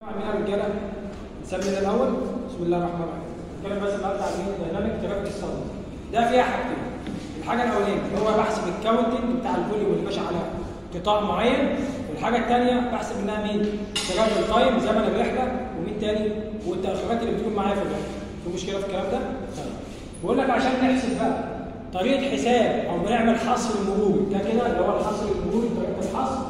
عندنا رجاله نسمي الاول بسم الله الرحمن الرحيم نتكلم بس النهارده عن دايناميك ترافيك ستادي ده فيها حاجتين الحاجه الاولانيه هو بحسب الكاونتنج بتاع الفوليوم اللي ماشي على قطاع معين والحاجه الثانيه بحسب منها مين ترافل تايم زمن الرحله ومين تاني والتاخيرات اللي بتكون معايا في الرحله في مشكله في الكلام ده؟ طيب بقول لك عشان نحسب بقى طريقه حساب او بنعمل حصر المروري ده كده اللي هو الحصر المروري طريقه الحصر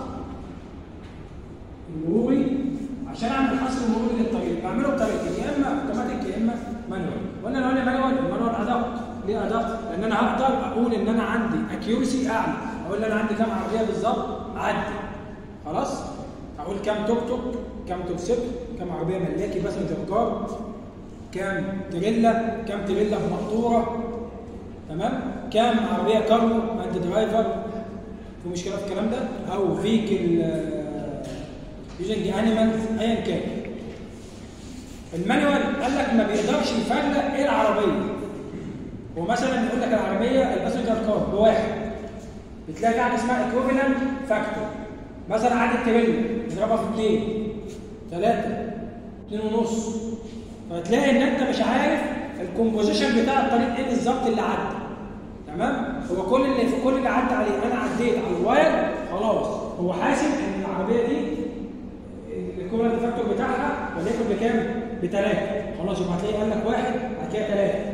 المروري عشان اعمل حصر مروري للطريق بعمله بطريقتين يا اما اوتوماتيك يا اما مانوال وانا لو انا مانوال المانوال ادق ليه ادق؟ لان انا هقدر اقول ان انا عندي اكيورسي اعلى اقول انا عندي كام عربيه بالظبط عدي خلاص؟ اقول كام توك توك كام توكسيكل كام عربيه ملاكي باسنجر كار كام تريلا كام تريلا مقطوره تمام؟ كام عربيه كارو انت درايفر في مشكله في الكلام ده؟ او فيكل يوزنج انيمالز ايا كان المانيوال قال لك ما بيقدرش يفرق ايه العربيه هو مثلا يقول لك العربيه الباسنجر كار بواحد بتلاقي في حاجه اسمها ايكوفالنت فاكتور مثلا عدد تريلا نضربها في اثنين ثلاثه اثنين ونص فتلاقي ان انت مش عارف الكومبوزيشن بتاع الطريق ايه بالظبط اللي عدى تمام هو كل اللي في كل اللي عدى عليه انا عديت على الواير خلاص هو حاسب ان العربيه دي الكومنت فاكتور بتاعها وليكن بكام؟ بثلاثة خلاص يبقى هتلاقي قال لك واحد بعد كده ثلاثة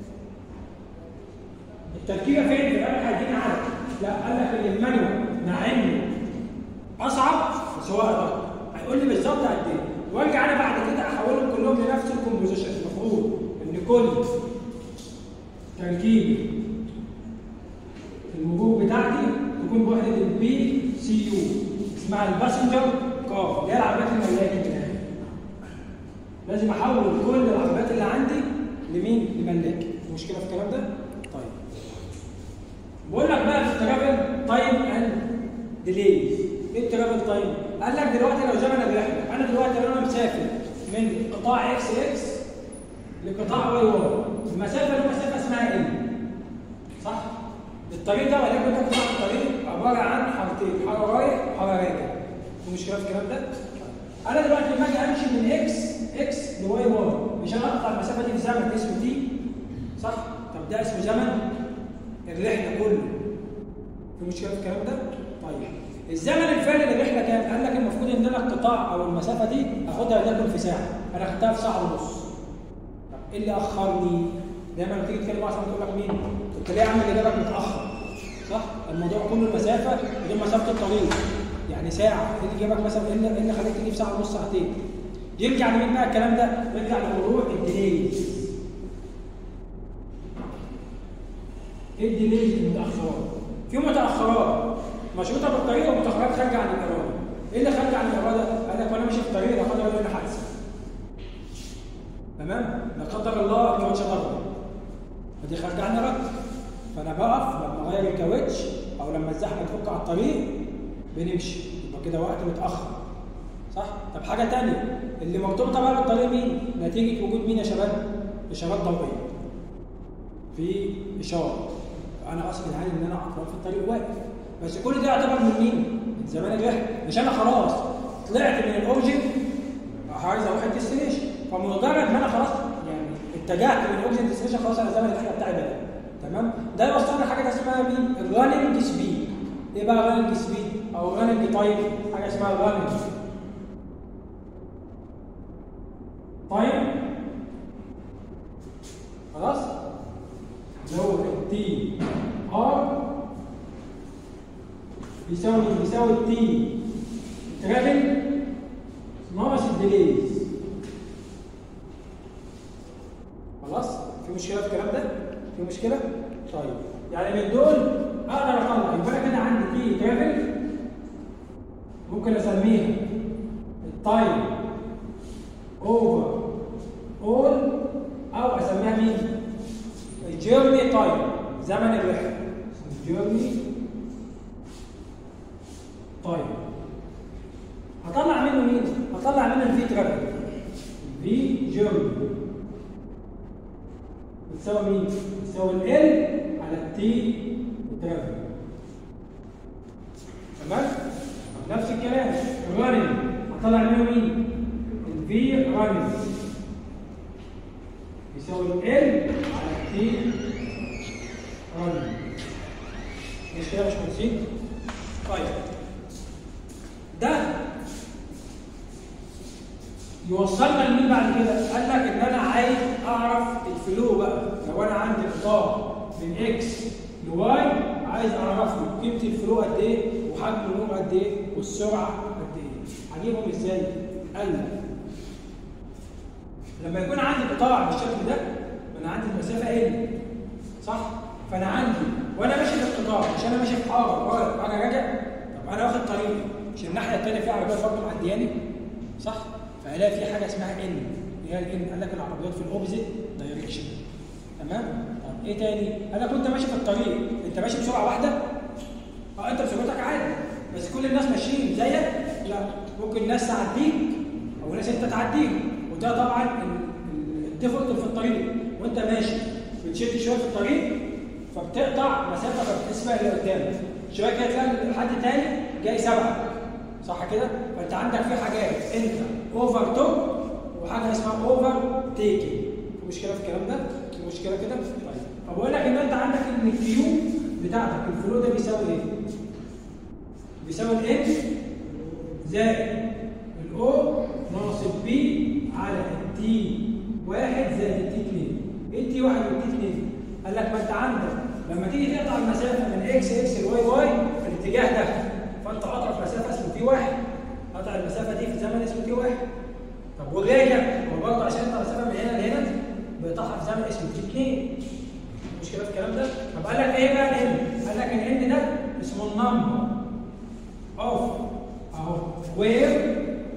التركيبة فين؟ في الآخر هيديني عدد لا قال لك ان المانيوال مع انه أصعب بس هو أدق هيقول لي بالظبط قد إيه وارجع أنا بعد كده أحولهم كلهم لنفس الكومبوزيشن المفروض إن كل تركيب المرور بتاعتي تكون بوحدة البي سي يو اسمها الباسنجر كار اللي هي العربيات الملاكي بتاعتي لازم احول كل العربيات اللي عندي لمين؟ لملاكي مشكله في الكلام ده؟ طيب بقول لك بقى في الترافل تايم اند ديليز ايه الترافل تايم؟ قال لك دلوقتي لو زمن الرحله انا دلوقتي لو انا مسافر من قطاع اكس اكس لقطاع واي واي المسافه دي مسافه اسمها ايه؟ صح؟ الطريق ده ولكن ده قطاع الطريق عباره عن حارتين حاره رايح وحاره راجع في مشكله في الكلام ده؟ انا دلوقتي لما اجي امشي من اكس اكس لواي واي مش انا اقطع المسافه دي في زمن اسمه تي صح؟ طب ده اسمه زمن الرحله كله في مشكله في الكلام ده؟ طيب الزمن الفعلي للرحله كام؟ قال لك المفروض ان انا القطاع او المسافه دي اخدها وليكن في ساعه انا خدتها في ساعه ونص طب ايه اللي اخرني؟ دايما لما تيجي تتكلم مع تقول لك مين؟ كنت ليه عامل اجابك متاخر صح؟ الموضوع كله المسافه بدون مسافه الطريق يعني ساعة ايه اللي جابك مثلا ايه اللي, اللي خليك تجيب ساعة ونص ساعتين يرجع لمين بقى الكلام ده؟ يرجع لموضوع الديليز ايه الديليز المتأخرات؟ في متأخرات مشروطة بالطريق ومتأخرات خارجة عن الإرادة ايه اللي خارج عن الإرادة؟ قال لك وانا ماشي في الطريق لا قدر الله حادثة تمام؟ لا قدر الله الكاوتش ضربني فدي خارجة عن إرادتي فأنا بقف لما أغير الكاوتش أو لما الزحمة تفك على الطريق بنمشي يبقى كده وقت متاخر صح طب حاجه ثانيه اللي مرتبطه بقى بالطريق مين نتيجه وجود مين يا شباب اشارات ضوئيه في اشاره انا غصب عني ان انا اقف في الطريق واقف بس كل ده يعتبر من مين من زمان الرحله مش انا خلاص طلعت من الاورجن عايز اروح الديستنيشن فمجرد ما انا خلاص يعني اتجهت من الاورجن ديستنيشن خلاص انا زمن الرحله بتاعي بدا تمام ده يوصلنا حاجه اسمها مين الرننج سبيد ايه بقى رننج سبيد او رننج تايم حاجه اسمها رننج تايم خلاص اللي هو تي ار بيساوي بيساوي تي ترافل ناقص الديليز خلاص في مشكله في الكلام ده في مشكله طيب يعني من دول اقدر اطلع يبقى انا كده عندي تي ترافل ممكن اسميها التايم اوفر اول او اسميها مين؟ الجيرني تايم زمن الرحله الجيرني تايم هطلع منه مين؟ هطلع منه الفي ترافل في جيرني بتساوي مين؟ بتساوي ال على التي ترافل تمام؟ نفس الكلام الرننج هطلع منه مين؟ يساوي ال على تي رن مش كده مش مهندسين؟ طيب ده يوصلنا لمين بعد كده؟ قال لك ان انا عايز اعرف الفلو بقى لو انا عندي قطاع من اكس لواي عايز اعرف له قيمه الفلو قد ايه وحجم النور قد ايه والسرعه قد ايه؟ هجيبهم ازاي؟ قال لك لما يكون عندي قطاع بالشكل ده انا عندي المسافه ال صح؟ فانا عندي وانا ماشي في القطاع مش انا ماشي في حاره وانا راجع طب انا واخد طريقي مش الناحيه الثانيه في عربيه برضه معدياني صح؟ فالاقي في حاجه اسمها ان اللي هي الان قال لك العربيات في الاوبزيت دايركشن تمام؟ طب ايه تاني؟ قال لك وانت ماشي في الطريق انت ماشي بسرعه واحده؟ اه انت بسرعتك عادي بس كل الناس ماشيين زيك؟ لا ممكن ناس تعديك او ناس انت تعديهم وده طبعا الديفولت في الطريق وانت ماشي بتشد شويه في الطريق فبتقطع مسافه فبتسبق اللي قدامك شويه كده تلاقي حد تاني جاي سبقك صح كده؟ فانت عندك في حاجات انت اوفر توب وحاجه اسمها اوفر تيكنج في مشكله في الكلام ده؟ في مشكله كده؟ طيب فبقول لك ان انت عندك ان الكيو بتاعتك الفلو ده بيساوي ايه؟ بيساوي الان زائد الاو ناقص بي على التي واحد زائد التي 2 ايه التي واحد والتي 2 قال لك ما انت عندك لما تيجي تقطع المسافه من اكس اكس لواي واي في الاتجاه ده فانت قطع مسافه اسمه تي واحد قطع المسافه دي في زمن اسمه تي واحد طب وراجع هو برضه عشان يقطع المسافه من هنا لهنا بيقطعها في زمن اسمه تي 2 مشكله في الكلام ده طب قال لك ايه بقى الان قال لك الان ده اسمه النمبر اوف اهو وير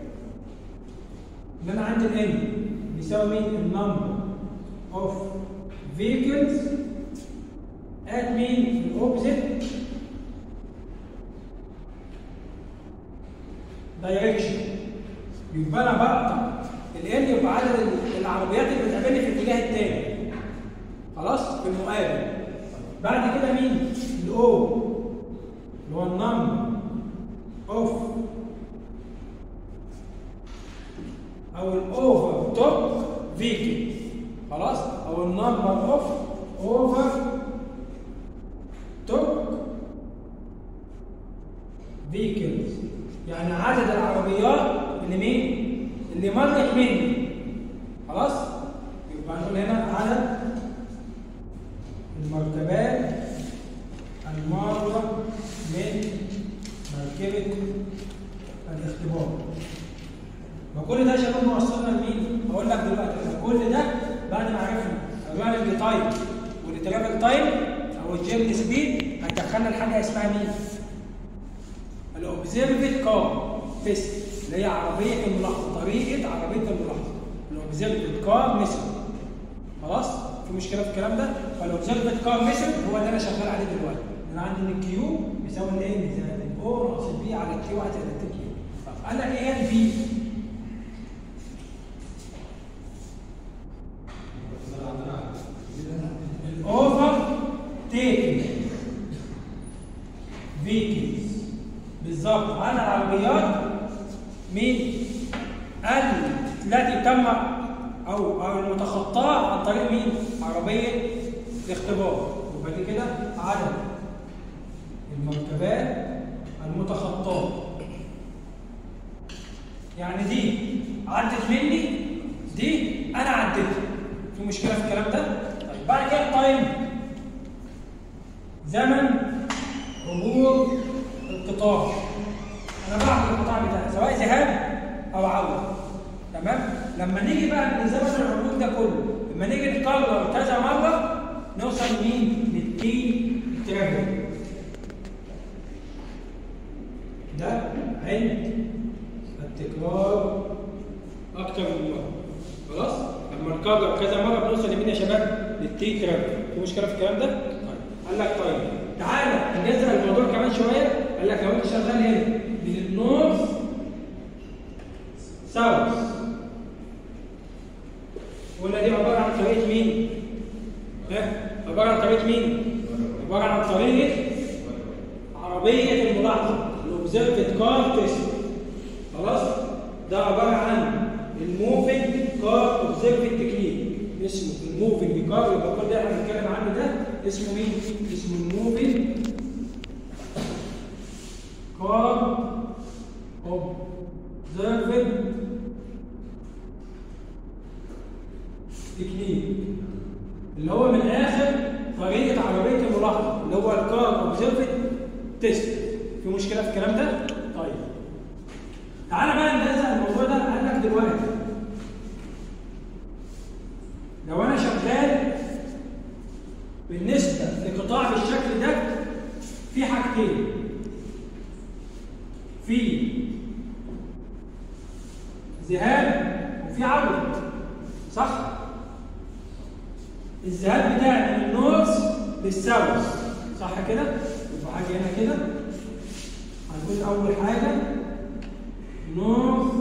ان انا عندي الان بيساوي مين النمبر اوف vehicles at مين الاوبزيت دايركشن يبقى انا بقطع الان يبقى عدد العربيات اللي بتقابلني في الاتجاه الثاني خلاص في المقابل بعد كده مين الاو اللي هو النمبر اوف او الاوفر توب فيكل خلاص او النمبر اوف اوفر توب فيكلز يعني عدد العربيات اللي مين اللي مرت مني خلاص يبقى نقول هنا عدد المركبات المارة من مركبة الاختبار ما كل ده يا شباب موصلنا لمين؟ هقول لك دلوقتي كل ده بعد ما عرفنا الراننج تايم والترافل تايم او الجيرني سبيد هتدخلنا لحاجه اسمها مين؟ الاوبزرفد كار تيست اللي هي عربيه الملاحظه طريقه عربيه الملاحظه الاوبزرفد كار ميثود خلاص؟ في مشكله في الكلام ده؟ فالاوبزرفد كار ميثود هو اللي انا شغال عليه دلوقتي انا عندي ان الكيو بيساوي الان زائد الاو ناقص البي على الكيو واحد زائد التي كيو طب قال لك ايه هي البي؟ الاوفر تيكنج فيكلز بالظبط على العربيات مين التي تم او او المتخطاه عن طريق مين عربيه الاختبار وبعد كده عدد المركبات المتخطاه يعني دي عدت مني دي انا عديتها في مشكله في الكلام ده طيب بعد كده التايم زمن عبور القطار انا بعمل القطاع بتاعي سواء ذهاب او عوده تمام لما نيجي بقى لزمن العبور ده كله لما نيجي نكرر كذا مره نوصل لمين للتي ترافل ده عند التكرار اكتر من مره خلاص لما نكرر كذا مره بنوصل لمين يا شباب للتي ترافل في مشكله في الكلام ده طيب قال لك طيب تعالى نجزء الموضوع كمان شويه قال لك لو انت شغال هنا من النورث ساوث قلنا دي عباره عن طريقه مين؟ ها؟ عباره عن طريقه مين؟ عباره عن طريقه عربيه الملاحظه الاوبزرفد كار تيست خلاص؟ ده عباره عن الموفينج كار اوبزرفد تكنيك اسمه موفينج كار يبقى كل ده احنا بنتكلم عنه ده اسمه مين؟ اسمه الموفينج كار اوبزرفد تكنيك اللي هو من الاخر طريقه عربيه الملاحظه اللي هو الكار اوبزرفد تيست في مشكله في الكلام ده؟ طيب تعالى بقى ننزل الموضوع ده قال لك دلوقتي لو انا شغال بالنسبه لقطاع بالشكل ده في حاجتين في ذهاب وفي عوده صح الذهاب بتاعي من النورث للساوث صح كده يبقى حاجه هنا كده هنقول اول حاجه نورث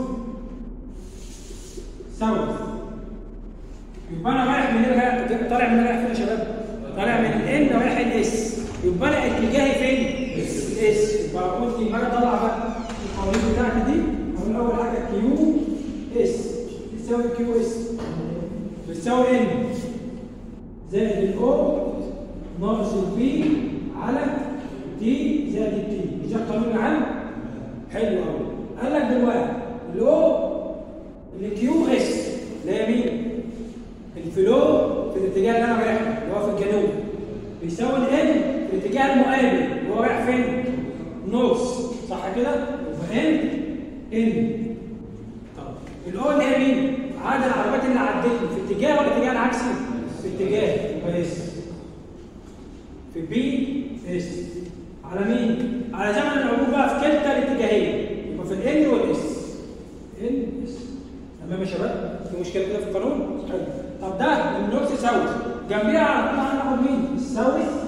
ساوث يبقى انا رايح من هنا طالع من هنا رايح فين يا شباب؟ طالع من الان رايح الاس يبقى انا اتجاهي فين؟ الاس يبقى قلت يبقى انا طالع بقى القوانين بتاعتي دي اقول اول حاجه كيو اس تساوي كيو اس بتساوي ان زائد الاو ناقص البي على تي زائد التي مش ده القانون العام؟ حلو قوي قال لك دلوقتي الاو الكيو اس اللي هي مين؟ الفلو في الاتجاه اللي انا رايحه اللي هو في الجنوب بيساوي الان في الاتجاه المقابل اللي هو رايح فين؟ نورث صح كده؟ يبقى ان ان طب الاو اللي هي مين؟ عدد العربيات اللي عدتني في اتجاه ولا اتجاه العكسي؟ في اتجاه يبقى اس في بي اس على مين؟ على زمن العبور بقى في كلتا الاتجاهين يبقى في الان والاس ان اس تمام يا شباب؟ في مشكله كده في القانون؟ حلو طب ده من نورث ساوث جنبيها على طول هناخد مين؟ الساوث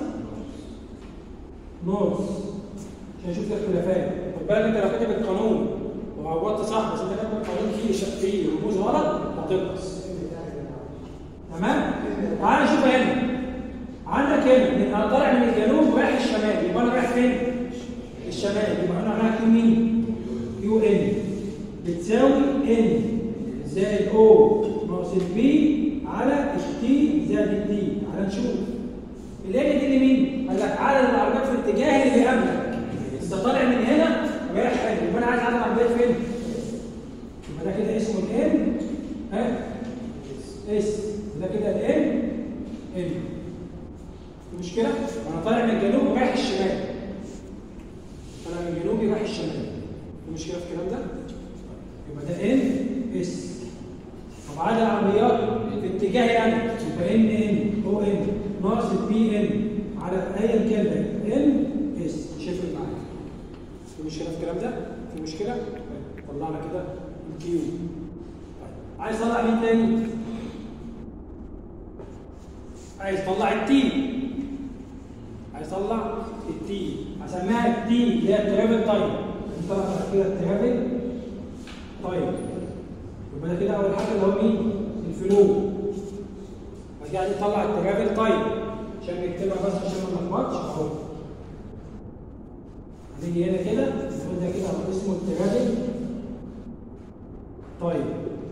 نورث عشان نشوف الاختلافات خد بالك انت لو كاتب القانون وعوضت صح بس انت كاتب القانون فيه فيه رموز غلط هتنقص تمام؟ تعال نشوف هنا عندك هنا من انا طالع من الجنوب رايح الشمال يبقى انا رايح فين؟ الشمال يبقى انا رايح مين؟ يو ان بتساوي ان زائد او ناقص البي على التي زائد التي تعال نشوف الان دي لمين؟ قال لك عدد العربيات في الاتجاه اللي بيقابلك انت طالع من هنا رايح هنا يبقى انا عايز عدد العربيات فين؟ يبقى ده كده اسمه الان ها اس ده كده الان ان في مشكله؟ انا طالع من الجنوب رايح الشمال طالع من الجنوب رايح الشمال في مشكله في الكلام ده؟ يبقى ده ان اس طب عدد العربيات في اتجاهي انا يبقى ان ان او ان ناقص البي ان على ايا كان ده ان اس مش هيفرق معاك في مشكله في الكلام ده؟ في مشكله؟ طلعنا كده الكيو طيب عايز اطلع مين تاني؟ عايز اطلع التي عايز اطلع التي هسميها التي اللي هي الترافل تايم نطلع كده الترافل تايم يبقى ده كده اول حاجه اللي هو مين؟ الفلو بعد كده نطلع الترافل تايم عشان نكتبها بس عشان ما نلخبطش اهو هنيجي هنا كده نقول ده كده اسمه الترافل تايم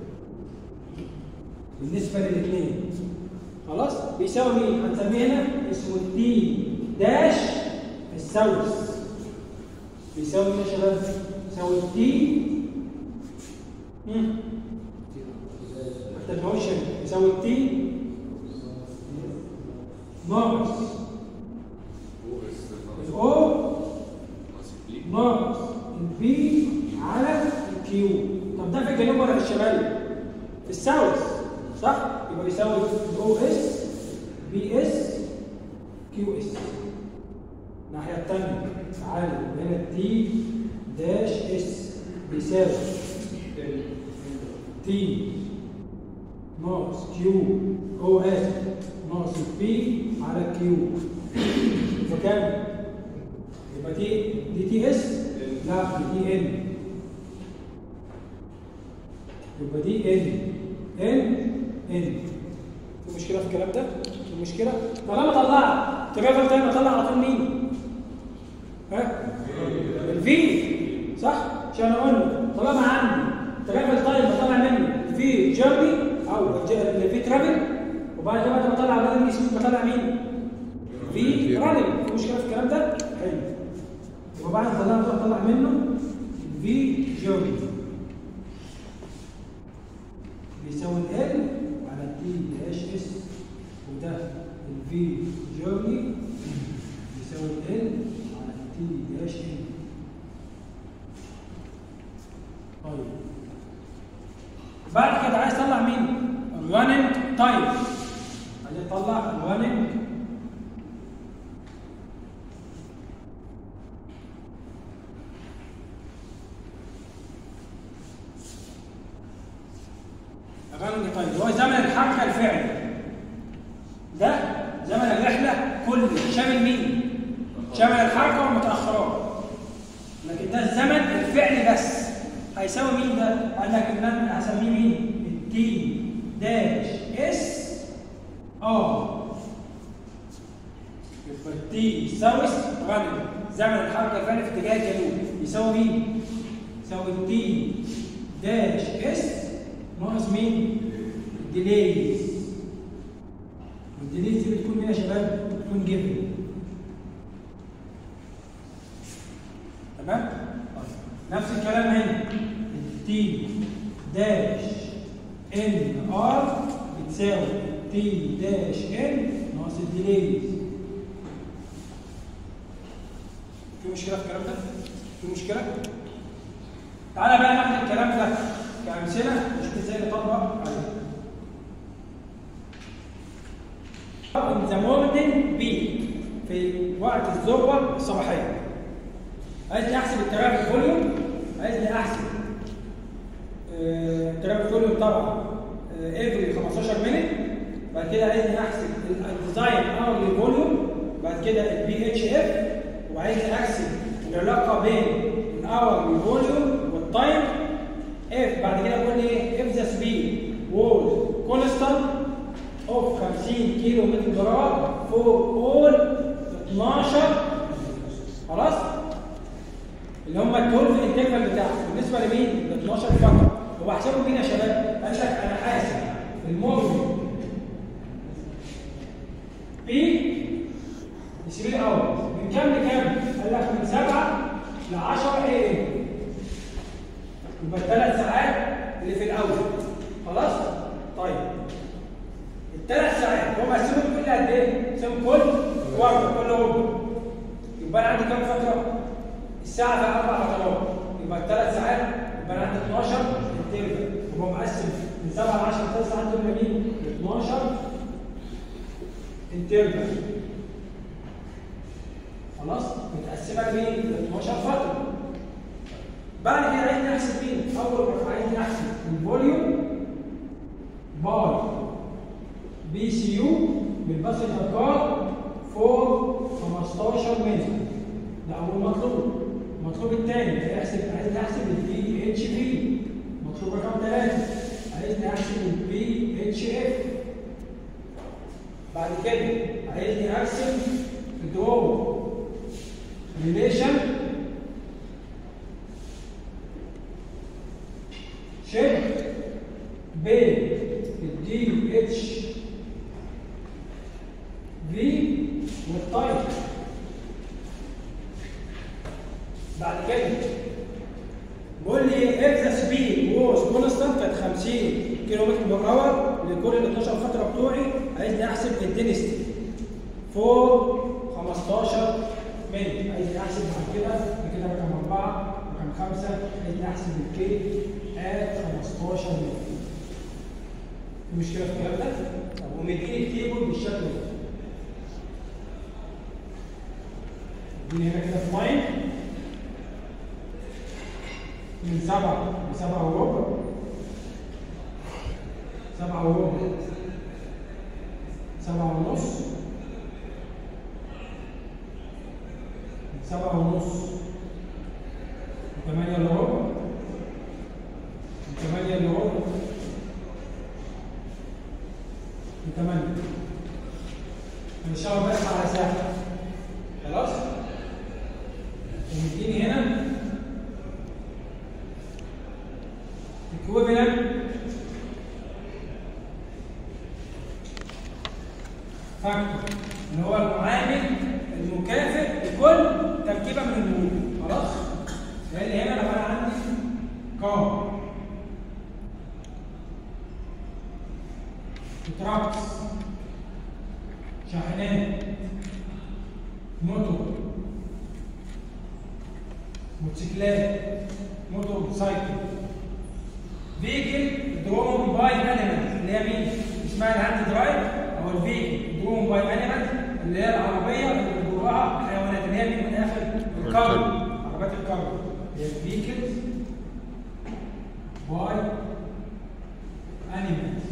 بالنسبه للاثنين خلاص بيساوي مين؟ هنسميه هنا اسمه التي داش في الساوث بيساوي ايه يا شباب؟ بيساوي التي ما تتبعوش يساوي التي ناقص الاو ناقص البي على الكيو طب ده في الجنوب ولا في الشمال؟ في الساوث صح؟ يبقى يساوي او اس بي اس كيو اس الناحيه الثانيه تعالى هنا التي داش اس بيساوي تي ناقص كيو او اس ناقص بي على كيو فكام؟ يبقى دي دي تي اس لا دي تي ان يبقى دي ان ان ان في مشكله في الكلام ده؟ في مشكله؟ طالما طلعت ترافل تايم اطلع على طول مين؟ ها؟ الفي صح؟ عشان اقول طالما عندي ترافل تايم بطلع منه في جيرني او الفي ترافل وبعد كده بعد ما اطلع راننج سبيد بطلع مين؟ في راننج في مشكله في الكلام ده؟ حلو يبقى بعد ما طلعت اطلع منه في جورني بيساوي ال على تي داش اس وده الفي جورني بيساوي ال على تي داش ان طيب بعد كده عايز اطلع مين؟ الرننج تايم عايز اطلع الرننج الرننج تايم هو زمن الحركه الفعلي ده زمن الرحله كله شامل مين؟ شامل الحركه والمتاخرات لكن ده الزمن الفعلي بس هيساوي مين ده؟ قال لك ان انا هسميه مين؟ التي داش اس ار يبقى التي يساوي رننج زمن الحركه الفعلي في اتجاه الجنوب يساوي مين؟ يساوي التي داش اس ناقص مين؟ الديليز والديليز دي بتكون مين يا شباب؟ بتكون جبن تمام؟ طيب. نفس الكلام هنا تي داش ان ار بتساوي تي داش ان ناقص الديليز في مشكله في الكلام ده؟ في مشكله؟ تعالى بقى ناخد الكلام ده كامثله نشوف ازاي نطبق عليه in the morning peak في وقت الذروه الصباحيه عايزني احسب الترافيك فوليوم عايزني احسب الترافيك فوليوم طبعا افري 15 مينت بعد كده عايزني احسب الديزاين اورلي فوليوم بعد كده البي اتش اف وعايزني احسب العلاقه بين الاورلي فوليوم والتايم اف بعد كده اقول ايه اف ذا سبيد وول كونستانت اوف 50 كيلو متر جرام فور اول 12 خلاص اللي هم ال 12 انترفال بتاعهم بالنسبه لمين؟ ل 12 فقط هو حسابه مين يا شباب؟ قال لك انا حاسب الموفمنت بي 3 اورز من كام لكام؟ قال لك من 7 ل 10 اي ام يبقى الثلاث ساعات اللي في الاول خلاص؟ طيب الثلاث ساعات هم قسموا كل قد ايه؟ قسموا كل ورقه كل ورقه يبقى انا عندي كام فتره؟ الساعه فيها اربع فترات يبقى الثلاث ساعات يبقى انا عندي 12 انترفال يبقى مقسم من 7 ل 10 ثلاث ساعات دول مين؟ 12 انترفال خلاص؟ متقسمه لمين؟ ل 12 فتره بعد كده عايزني احسب مين؟ اول مرة عايزني احسب الفوليوم باي بي سي يو بالباسنجر كار فور 15 متر ده اول مطلوب المطلوب الثاني هيحسب عايزني احسب البي اتش في مطلوب رقم ثلاثة عايزني احسب البي اتش اف بعد كده عايزني احسب الدرو ريليشن شبه بين الدي اتش في والتايم بعد كده بيقول لي if the speed was constant كانت 50 كيلو متر بر اور لكل ال 12 فتره بتوعي عايزني احسب الدنستي فور 15 ملي عايزني احسب بعد كده بعد كده رقم 4 رقم 5 عايزني احسب الكي ات 15 ملي في مشكله في الكلام ده؟ طب ومديني التيبل بالشكل ده اديني هنا كده في لاين من سبعة لسبعة وربع سبعة وربع سبعة ونص سبعة ونص ثمانية إلا ربع ثمانية إلا ربع ثمانية هنشتغل بس على ساعة خلاص ومديني هنا equivalent فاكتور اللي هو المعامل المكافئ لكل تركيبه من النمو خلاص لان هنا لو انا عندي كار تراكس شاحنات موتور موتوسيكلات موتور سايكل فيجل درون باي انيمال اللي هي مين؟ اسمها الهاند درايف او الفيجل درون باي انيمال اللي هي العربيه اللي جواها حيوانات اللي هي مين من الاخر؟ الكارو عربيات الكارو هي الفيجل باي انيمالز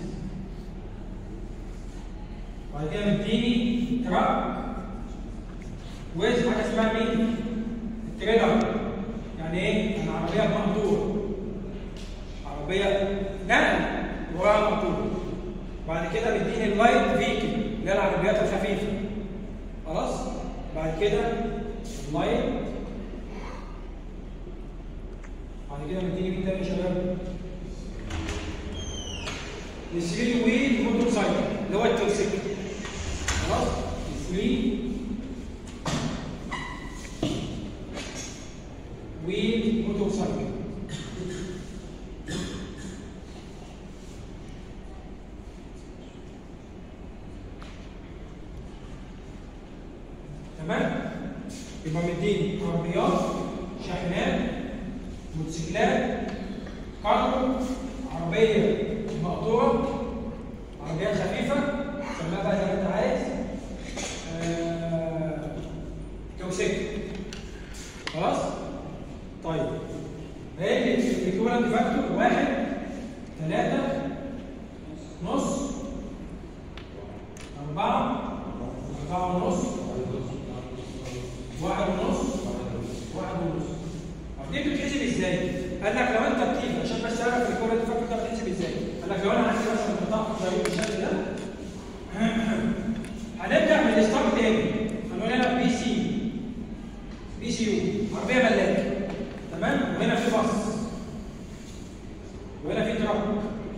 بعد كده مديني تراك ويز حاجه اسمها مين؟ التريلر يعني ايه؟ يعني عربيه مقطوع عربيه نقل وراها مقطوع بعد كده بيديني اللايت فيكل اللي هي العربيات الخفيفه خلاص؟ بعد كده اللايت بعد كده مديني مين تاني يا شباب؟ الثري ويل موتور سايكل اللي هو التوسيكل خلاص؟ الثري ويل موتور سايكل تمام يبقى مديني عربيات شاحنات موتوسيكلات كارو عربيه مقطوعه عربيات خفيفه سميها بقى زي ما انت عايز آه، توسيكل خلاص طيب هي الايكوالنت فاكتور واحد ثلاثة نص أربعة أربعة ونص واحد ونص واحد ونص طب دي بتتحسب ازاي؟ قال لك لو انت بتيجي عشان بس اعرف الايكوالنت فاكتور ده بتتحسب ازاي؟ قال لك لو انا عندي مثلا قطاع زي بالشكل ده هنبدا من الستارت تاني هنقول هنا بي سي بي سي يو عربيه ملاكه تمام وهنا في باص وهنا في تراك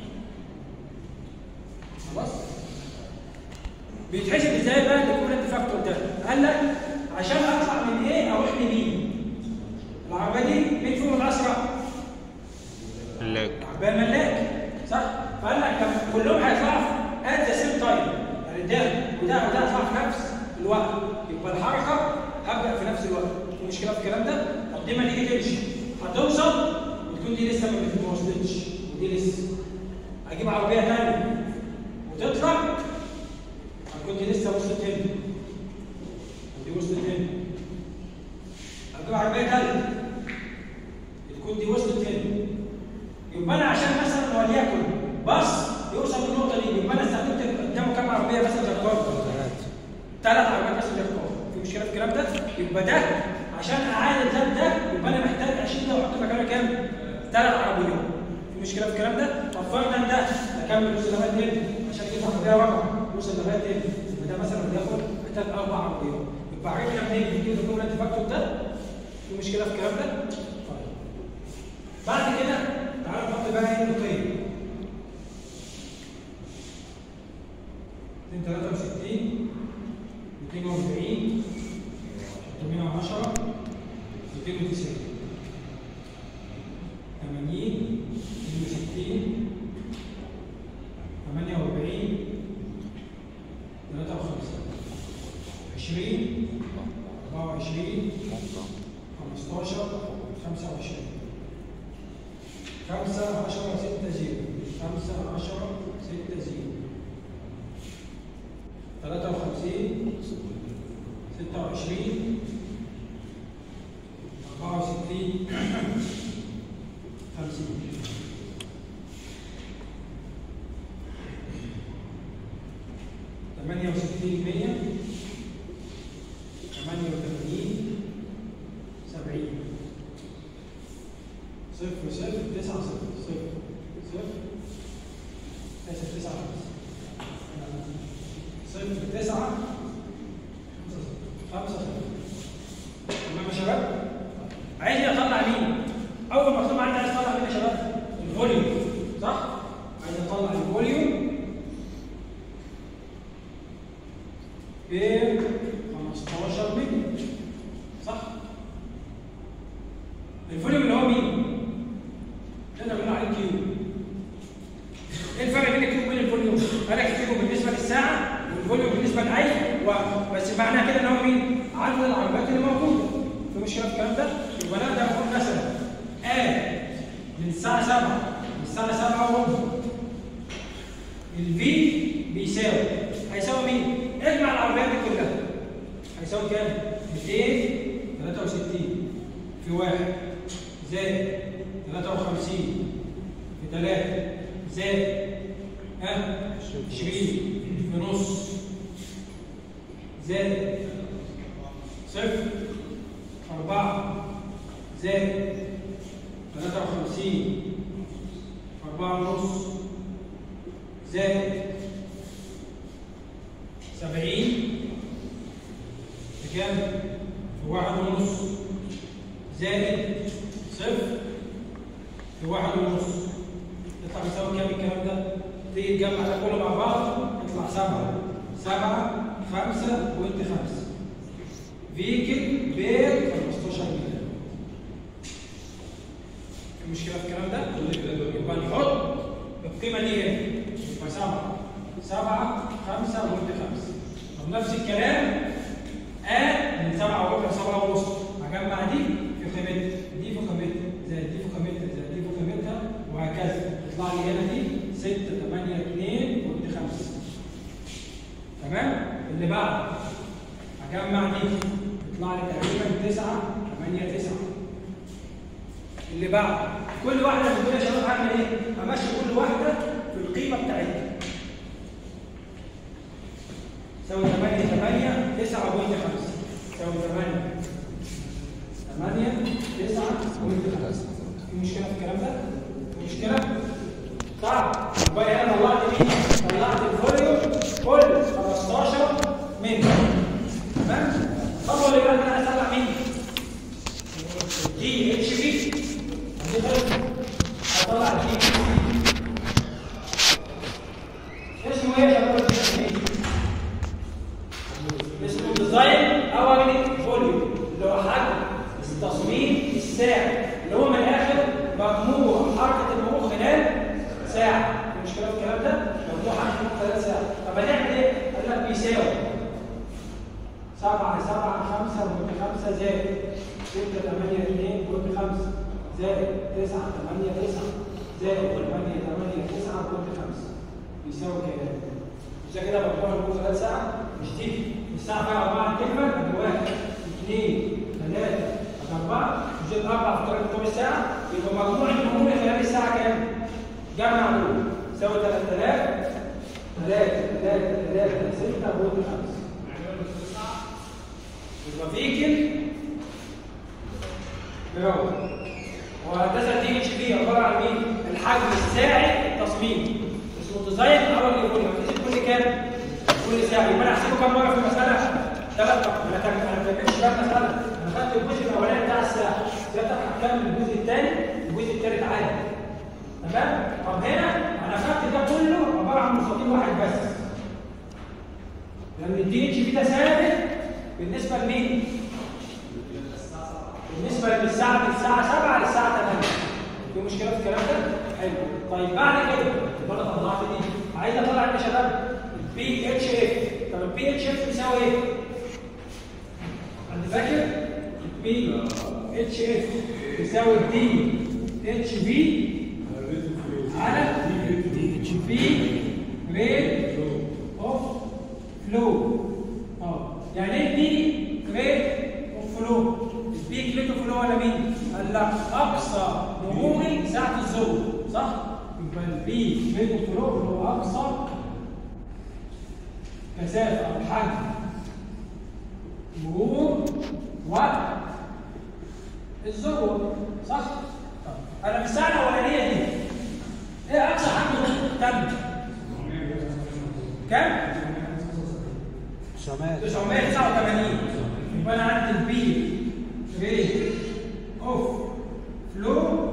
خلاص بيتحسب ازاي بقى الايكوالنت فاكتور ده قال لك عشان اطلع من ايه اروح لمين العربيه دي مين فيهم الاسرع ملاك العربيه الملاك صح فقال لك طب كلهم هيطلعوا ات ذا سيم تايم يعني ده وده وده هيطلع في نفس الوقت يبقى الحركه هبدا في نفس الوقت في مشكله في الكلام ده طب دي ما تيجي تمشي هتوصل وتكون دي لسه ما وصلتش ودي لسه اجيب عربيه ثانيه وتطلع هتكون دي لسه وصلت هنا ودي وصلت هنا اجيب عربيه ثالثه تكون دي وصلت هنا يبقى انا عشان مثلا وليكن باص يوصل للنقطه دي يبقى انا استخدمت قدامه كام عربيه مثلا جرار ثلاث عربيات مثلا جرار في مشكله في الكلام ده يبقى ده عشان اعادل ده ده يبقى انا محتاج اشيل ده واحط مكانه كام؟ ثلاث عربيات في مشكله في الكلام ده طب فرضا ده اكمل يوصل لغايه هنا عشان اجيب عربيه رابعه يوصل لغايه هنا يبقى ده مثلا بياخد محتاج اربع عربيات يبقى عرفنا منين نجيب الكومنت فاكتور ده في مشكله في الكلام ده؟ طيب بعد كده تعالوا نحط بقى ايه القيم 263 240 610 290 80 62 48 53 20 24 15 25 خمسة عشرة ستة زيرو خمسة عشرة ستة زيرو ثلاثة وخمسين ستة وعشرين أربعة وستين خمسين ثمانية وستين مية ثمانية وثمانين سبعين صفر صفر تسعة صفر صفر صفر آسف تسعة صفر تسعة خمسة صفر تمام يا شباب؟ عايز اطلع مين؟ أول مكتوب عندي عايز اطلع مين يا شباب؟ الفوليوم صح؟ عايز اطلع الفوليوم فرق كتير بالنسبه للساعه والفوليوم بالنسبه لاي وقت بس معنى كده ان هو مين؟ عدد العربيات اللي موجوده في مشكله في الكلام ده؟ يبقى انا ده اقول مثلا ا من الساعه 7 من الساعه 7 وربع الفي بيساوي هيساوي مين؟ اجمع العربيات دي كلها هيساوي كام؟ 263 في واحد زائد 53 في 3 زائد ها 20 في نص زائد صفر أربعة زائد 53 في أربعة ونص زائد سبعين بكام؟ في واحد ونص زائد صفر في واحد ونص يطلع يساوي كام الكلام ده؟ تيجي تجمع ده كله مع بعض يطلع سبعة سبعة خمسة وانت خمسة فيكل بير 15 مليون في مشكلة في الكلام ده؟ يبقى نحط القيمة دي هنا يبقى سبعة سبعة خمسة وانت خمسة طب نفس الكلام آ من سبعة وربع سبعة ونص هجمع دي في قيمتها دي في قيمتها زائد دي في قيمتها زائد دي في قيمتها وهكذا يطلع لي هنا دي 6 8 2 وانت خمسة تمام اللي بعد هجمع دي يطلع لي تقريبا 9 8 9 اللي بعد كل واحده من دول يا شباب هعمل ايه؟ همشي كل واحده في القيمه بتاعتها تساوي 8 8 9 وانت 5 تساوي 8 8 9 وانت 5 في مشكله في الكلام ده؟ في مشكله؟ صعب يبقى انا طلعت مين؟ طلعت الفوليوم كل 15 منه تمام؟ الخطوه اللي بعد انا هطلع مين؟ دي اتش بي هطلع دي اتش بي اسمه ايه يا شباب؟ اسمه ديزاين اورنج فوليوم اللي هو حجم التصميم الساعي اللي هو من الاخر مجموع حركه المرور خلال ساعه في مشكله في الكلام ده؟ مجموع حركه المرور خلال ساعه طب هنعمل ايه؟ قال لك بيساوي 7 7 5 وانت 5 زائد 6 8 2 وانت 5 زائد 9 8 9 زائد 8 8 9 وانت 5 بيساوي كام؟ مش كده مجموع المرور خلال ساعه مش دي الساعه فيها 4 كلمه ادي 1 2 3 4 مش دي 4 في طريق طول الساعه يبقى مجموع المرور خلال الساعه كام؟ جمع دول يساوي 3000 3 3 3 6 وانت 5 يبقى فيكل برافو وهندسه دي اتش بي عباره عن مين؟ الحجم الساعي التصميمي اسمه ديزاين اول يقول هتحسب كل كام؟ كل ساعه يبقى انا هحسبه كام مره في المساله؟ ثلاث انا كان انا ما كانش بقى مساله انا خدت الجزء الاولاني بتاع الساعه سيادتك هتكمل الجزء الثاني والجزء الثالث عادي تمام؟ طب هنا انا خدت ده كله عباره عن مستطيل واحد بس لان الدي اتش بي ده ثابت بالنسبه لمين؟ بالنسبه للساعه من الساعه 7 للساعه 8 في مشكله في الكلام ده؟ حلو طيب بعد كده يبقى انا طلعت دي عايز اطلع ايه يا شباب؟ البي اتش اف طب البي اتش اف بيساوي ايه؟ حد فاكر؟ البي اتش اف بيساوي دي اتش بي على دي اتش بي ريت اوف فلو اه يعني ايه دي ريت اوف فلو البيك ريت اوف فلو ولا مين؟ قال لك اقصى مروري ساعه الظهر صح؟ يبقى البيك ريت اوف فلو هو اقصى كثافه او حجم مرور وقت الذروه صح؟ طب انا في الساعه الاولانيه دي ايه اقصى حجم تم؟ كام؟ 989 يبقى انا عندي البي ريت اوف فلو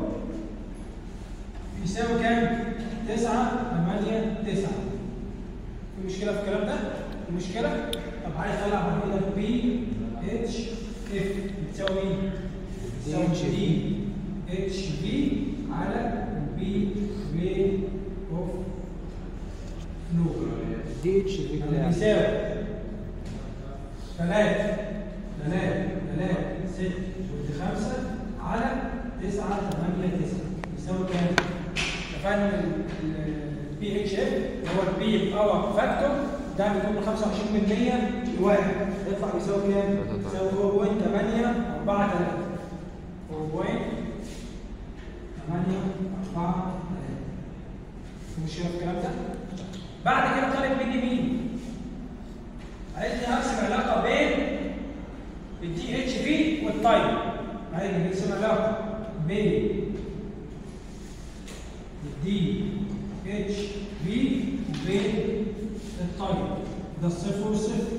بيساوي كام؟ 9 8 9 في مشكله في الكلام ده؟ المشكله؟ طب عايز اطلع بعد كده بي اتش اف بتساوي مين؟ بتساوي دي اتش في على البي ريت اوف فلو دي اتش في اللي بيساوي ثلاثة ثلاثة ثلاثة ستة ودي خمسة على تسعة ثمانية تسعة يساوي كام؟ اتفقنا البي اتش اف اللي هو البي باور فاكتور ده بيكون من 25% لواحد يطلع بيساوي كام؟ يساوي 0.8 4 مش شايف الكلام ده؟ بعد كده طالب مني مين؟ عايزني ارسم علاقه بين الدي اتش بي والتايم عايز نرسم علاقه بين الدي اتش بي وبين التايم ده الصفر والصفر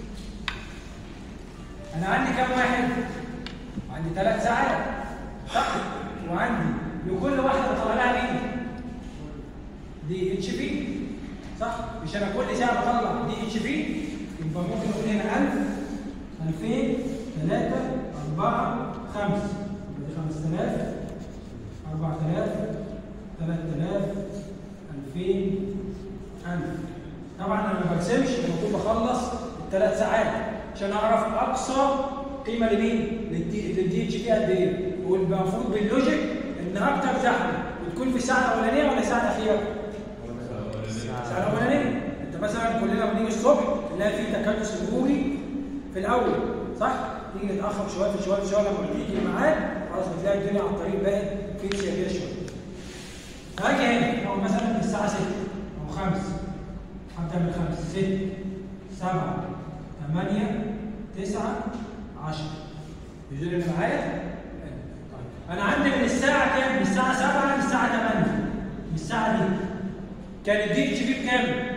انا عندي كام واحد؟ عندي ثلاث ساعات صح؟ وعندي لكل واحده بطلع لها مين؟ دي اتش بي صح؟ مش انا كل ساعه بطلع دي اتش بي يبقى ممكن اقول هنا 1000 2000 3 4 5 يبقى دي 5000 4000 3000 2000 1000 طبعا انا ما برسمش المفروض بخلص الثلاث ساعات عشان اعرف اقصى قيمه لمين؟ للدي اتش بي قد ايه؟ والمفروض باللوجيك ان اكتر زحمه بتكون في الساعه الاولانيه ولا الساعه الاخيره؟ الساعه الاولانيه انت مثلا كلنا بنيجي الصبح نلاقي في تكدس مروري في الاول صح؟ تيجي نتاخر شويه في شويه في شويه لما تيجي الميعاد خلاص بتلاقي الدنيا على الطريق بقت في سياجيه شويه. هاجي هنا او مثلا من الساعه 6 او 5 هبدا من 5 6 7 8 9 10 يجي اللي معايا؟ انا عندي من الساعه كام؟ من الساعه 7 للساعه 8 من الساعه دي كان الدي اتش بي بكام؟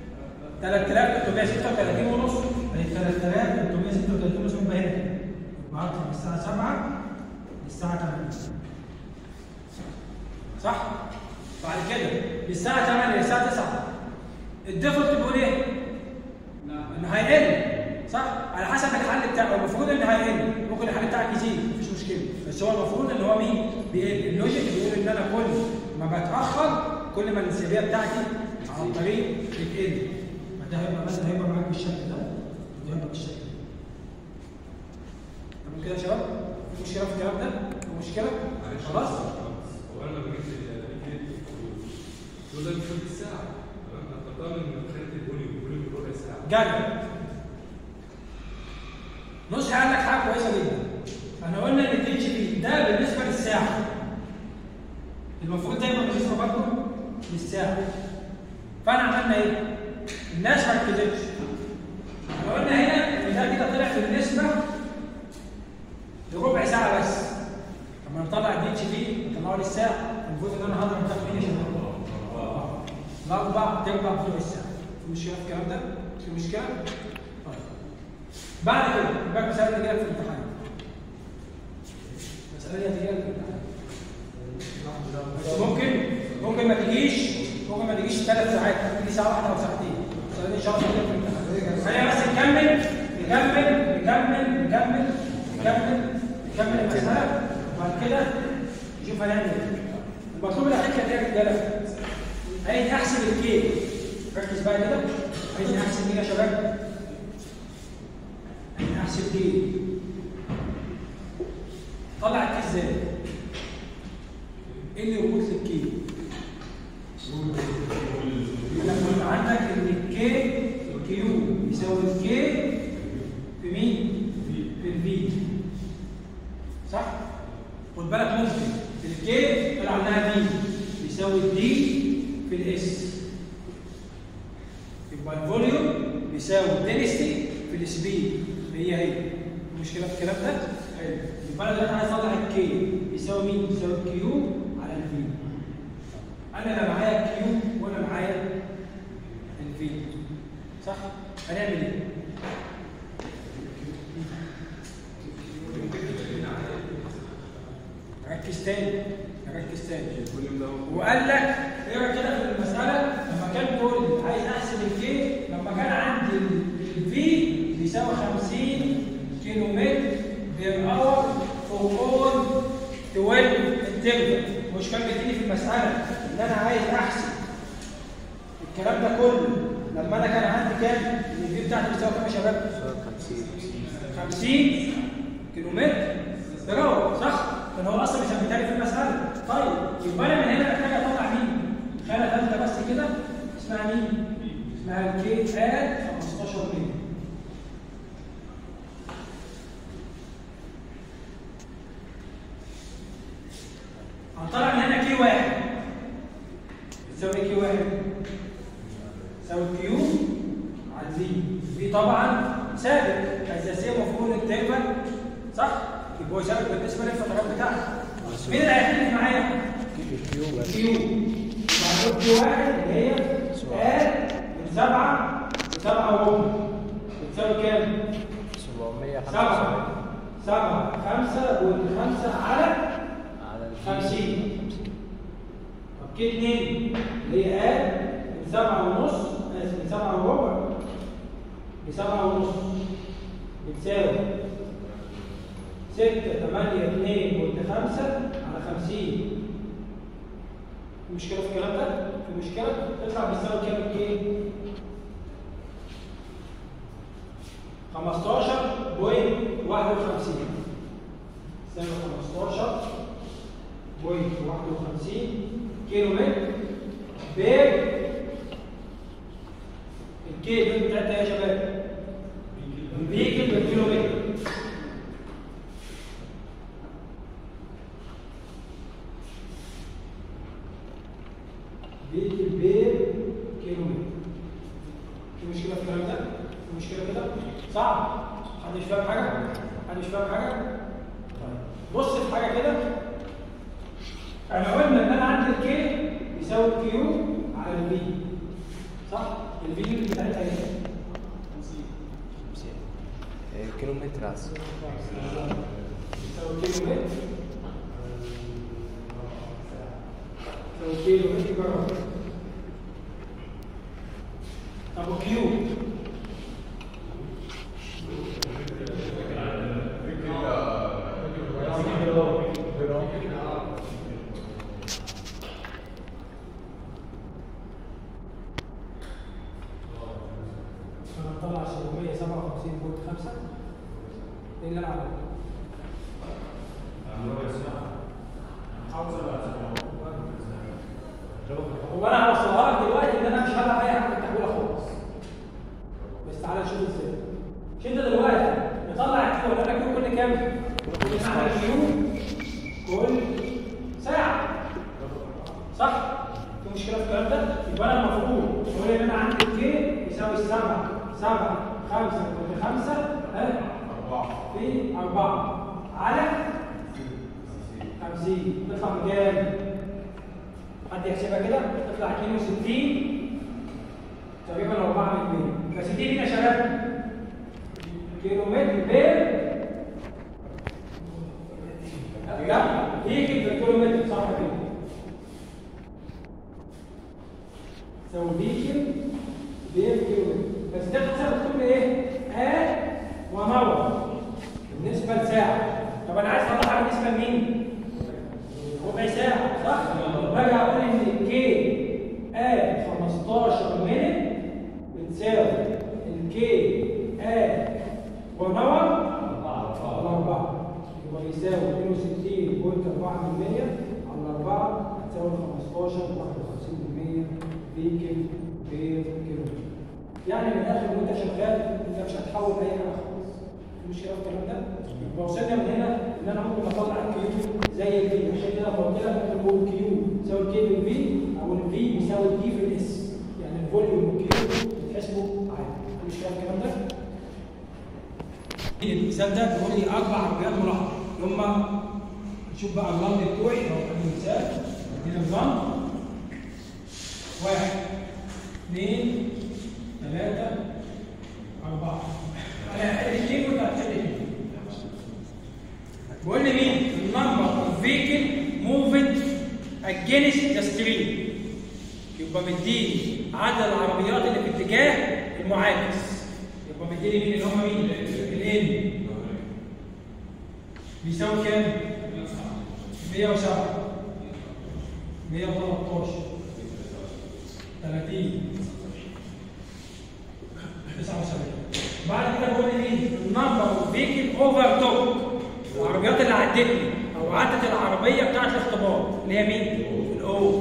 3336 ونص يعني 3336 ونص من هنا يبقى هطلع من الساعه 7 للساعه 8 صح؟ بعد كده من الساعه 8 للساعه 9 الديفولت بيقول ايه؟ انه هيقل صح؟ على حسب الحل بتاعه المفروض انه هيقل ممكن الحل بتاعك يزيد مفيش مشكله بس هو المفروض ان هو مين؟ بيقل اللوجيك بيقول ان انا كل ما بتاخر كل ما الانسيابيه بتاعتي على الطريق بتقل ده هيبقى مثلا هيبقى معاك بالشكل ده وده هيبقى بالشكل ده تمام كده يا شباب؟ في مشكله في الكلام ده؟ في مشكله؟ خلاص؟ هو انا لما جبت الفيديو دول ده مش في الساعه انا اخترتها من خانه الفوليوم الفوليوم ربع ساعه جدع نص قال لك حاجه كويسه جدا احنا قلنا ان الدي اتش بي ده بالنسبه للساعه المفروض دايما بالنسبه برضه للساعه فانا عملنا ايه؟ الناس ما ركزتش احنا قلنا هنا ان ده كده طلع بالنسبه لربع ساعه بس لما نطلع الدي اتش بي نطلعه للساعه المفروض ان انا هضرب تقريبا شباب الاربع تربع بتوع الساعه في مشكله في الكلام ده؟ في مشكله؟ طيب بعد كده يبقى مسألة تجي لك في الامتحان مسألة دي هتجي لك في الامتحان بس ممكن ممكن ما تجيش ممكن ما تجيش ثلاث ساعات ممكن تيجي ساعة واحدة أو ساعتين المسألة دي إن شاء الله تجي لك في الامتحان خلينا بس نكمل نكمل نكمل نكمل نكمل نكمل المسألة وبعد كده نشوف هنعمل ايه المطلوب الأخير كان ايه يا رجالة؟ عايز أحسب الكي ركز بقى كده عايز أحسب مين يا شباب؟ عايز أحسب كي طلع الكي ازاي؟ ايه اللي يربط لك كي؟ لما يبقى عندك ان الكي كيو يساوي الكي في مين؟ في الفي صح؟ خد بالك ممكن الكي طلع لها في بيساوي الدي في الاس يبقى الفوليوم بيساوي الدنستي في السبيد هي هي المشكله في الكلام ده؟ حلو يبقى انا دلوقتي عايز اطلع الكي يساوي مين؟ يساوي الكيو على الفي انا لا معايا كيو ولا معايا الفي صح؟ هنعمل ايه؟ ركز تاني ركز تاني الفوليوم ده هو وقال لك اقرا كده في المساله لما كان بيقول لي عايز احسب الكي لما كان عندي الفي بيساوي 50 كيلو متر بير اور فور اول 12 انترفال مش كان بيديني في المساله ان انا عايز احسب الكلام ده كله لما انا كان عندي كام الفي بتاعتي بتساوي كام يا شباب 50 كيلو متر برافو صح كان هو اصلا مثبتها لي في المساله طيب يبقى انا من هنا محتاج اطلع مين خانه ثالثه بس كده اسمها مين اسمها الكي اد 15 مللي هنطلع من هنا كي واحد بتساوي كي واحد تساوي كيو على في في طبعا ثابت اساسيه مفهوم الانترفال صح يبقى هو ثابت بالنسبه للفترات بتاعته مين اللي هيحل معايا كيو معلوم كيو واحد اللي هي اد من سبعه لسبعه وربع بتساوي كام؟ 775 سبعه سبعه خمسه بوينت خمسه على على 50 طب كده 2 اللي هي اد من 7 ونص اسف من 7 وربع ل 7 ونص بتساوي 6 8 2 وانت 5 على 50 في مشكلة في الكلام ده؟ في مشكلة؟ تطلع بتساوي كام الكي؟ 15.51 تساوي 15 بوينت 51 كيلو متر بير الكيلو بتاعتها يا شباب الفيكل بالكيلو متر فيكل بير كيلو متر في مشكلة في الكلام ده؟ في مشكلة كده؟ صعب حد مش فاهم حاجة؟ حد مش فاهم حاجة؟ طيب بص في حاجة كده احنا قلنا ان انا عندي الكي يساوي الكيو على الفي صح الفي بتاعتها ايه 50 كيلو متر عسل يساوي كيلو متر يساوي كيلو متر جرام طب وكيو انا طلع 757.5 ايه اللي انا عملته؟ هو انا هوصلها لك دلوقتي ان انا مش هلعب اي حاجه التحويله خالص بس تعالى نشوف ازاي مش انت دلوقتي نطلع الكيو ولا الكيو كل كام؟ نعمل كيو كل ساعه صح؟ في مشكله في الكلام ده؟ يبقى انا المفروض اقول ان انا عندي الكي يساوي السبعه سبعه خمسه كل خمسه ها؟ في أربعة على خمسين تطلع بكام؟ حد يحسبها كده تطلع 62 تقريبا 4 من 100 ف 60 هنا يا شباب كيلو متر بير لا يجي في الكيلو متر صح كده تساوي بيكل بير كيلو متر بس ده بتساوي كل ايه؟ آه ونور بالنسبة لساعة طب أنا عايز أطلعها بالنسبة لمين؟ ربع ساعة صح؟ باجي أقول إن الكي آد 15 مينت بتساوي الكي آد ونور الأربعة يبقى يساوي 62.4 من 100 على 4 هتساوي 15 51% فيكل بير كيلو يعني من الآخر وأنت شغال أنت مش هتحول أي حاجة خالص في مشكلة في الكلام ده؟ يبقى وصلنا من هنا ان انا ممكن اطلع الكيو زي الفي عشان كده لما قلت لك ممكن اقول كيو يساوي الكي في الفي او الفي يساوي الدي في الاس يعني الفوليوم والكيو بتحسبوا عادي في مشكلة في الكلام ده؟ المثال ده بيقول لي اربع عربيات ملاحظه اللي هم نشوف بقى الرمل بتوعي لو كان مثال ادينا نظام واحد اثنين ثلاثة أربعة أنا هحل اثنين وأنت هتحل اثنين بقول لي مين؟ النمبر اوف فيكل موفمنت اجينست ذا ستريم يبقى مديني عدد العربيات اللي في اتجاه المعاكس يبقى مديني مين اللي هم مين؟ الان بيساوي كام؟ 107 113 30 79 بعد كده بقول لي مين؟ النمبر اوف فيكل اوفر توك العربيات اللي عدتني او عدت العربيه بتاعت الاختبار اللي هي مين؟ الاو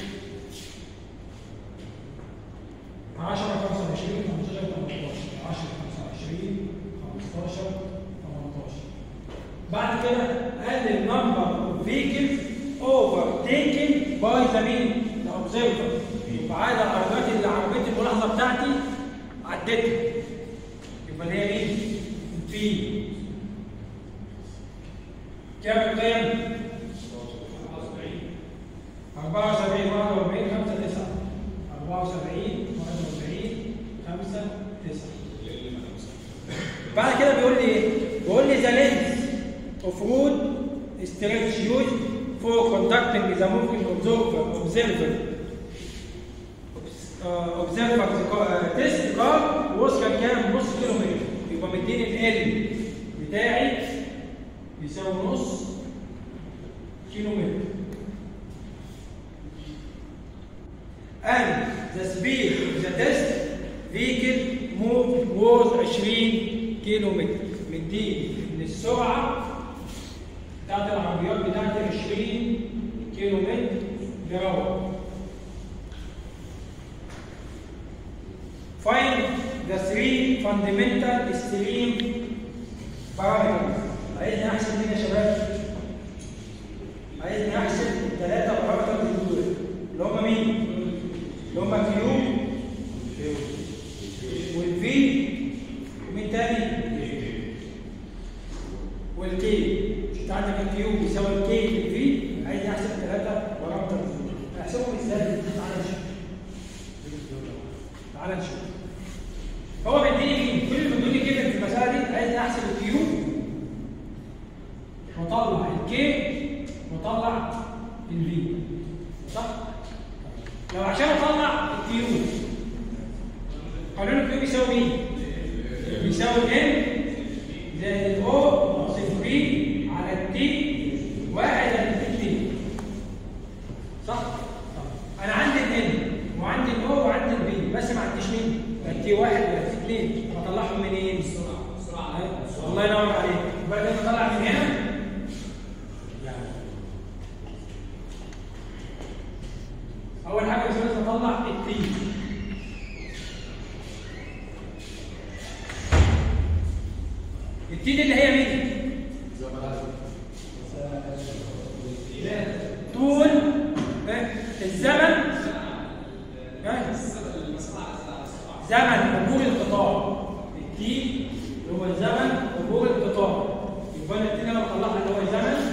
10 25 15 18 10 25 15 18 بعد كده قال النمبر اوف فيكلز اوفر تيكن باي ذا مين؟ ذا اوبزرفر يبقى عدد العربيات اللي عربيه الملاحظه بتاعتي عدتها يبقى اللي هي مين؟ في كام القيم؟ 74 41 5 9 74 41 5 9 بعد كده بيقول لي ايه؟ بيقول لي ذا لينز اوف رود ستريتش يوز فور كوندكتنج ذا موفينج اوبزرفر اوبزرفر اوبزرفر تيست كار وصل كام؟ نص كيلو متر يبقى مديني ال بتاعي يساوي نص كيلو متر and the speed of the test vehicle moved was 20 كيلو متر مديني ان السرعه بتاعت العربيات بتاعتي 20 كيلو متر بروح Find the three fundamental stream parameters. عايزني احسب مين يا شباب؟ عايزني احسب الثلاثه بارامترز دول اللي هم مين؟ اللي هم كيو والفي ومين تاني؟ والكي مش انت عندك الكيو بيساوي الكي في الفي عايز احسب الثلاثه بارامترز دول احسبهم ازاي؟ تعالى نشوف تعالى نشوف هو بيديني مين؟ كل اللي بيدوني كده في المساله دي عايز احسب الكيو واطلع الكي واطلع الفي صح؟ لو عشان اطلع الكيو قانون الكيو بيساوي مين؟ بيساوي ان زائد الاو ناقص البي على التي واحد على التي صح؟ طب انا عندي الان وعندي الاو وعندي البي بس ما عنديش مين؟ التي واحد ولا التي اثنين بطلعهم منين؟ بسرعه بسرعه الله ينور عليك يبقى انا بطلع من هنا اول حاجه بس لازم اطلع التي التي دي اللي هي مين؟ طول ها؟ الزمن ها؟ زمن عبور القطار التي اللي هو زمن عبور القطار يبقى انا التي انا بطلعها اللي هو زمن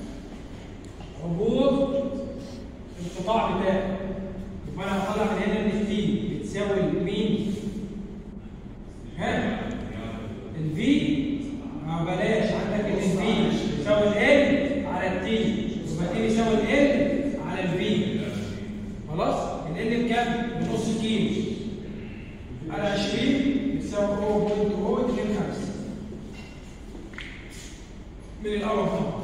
عبور القطاع بتاعي يبقى انا هطلع من هنا ان التي بتساوي مين؟ ها؟ الفي ما بلاش عندك ان الفي بتساوي ال على التي يبقى التي بيساوي ال على الفي خلاص؟ ال بكام؟ بنص كيلو على 20 بتساوي 0.025 من الاول طبعا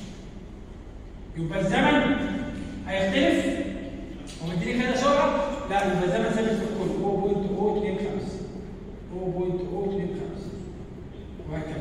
يبقى الزمن هيختلف هو مديني كده سرعه لا يبقى الزمن ثابت في الكل 0.025 0.025 وهكذا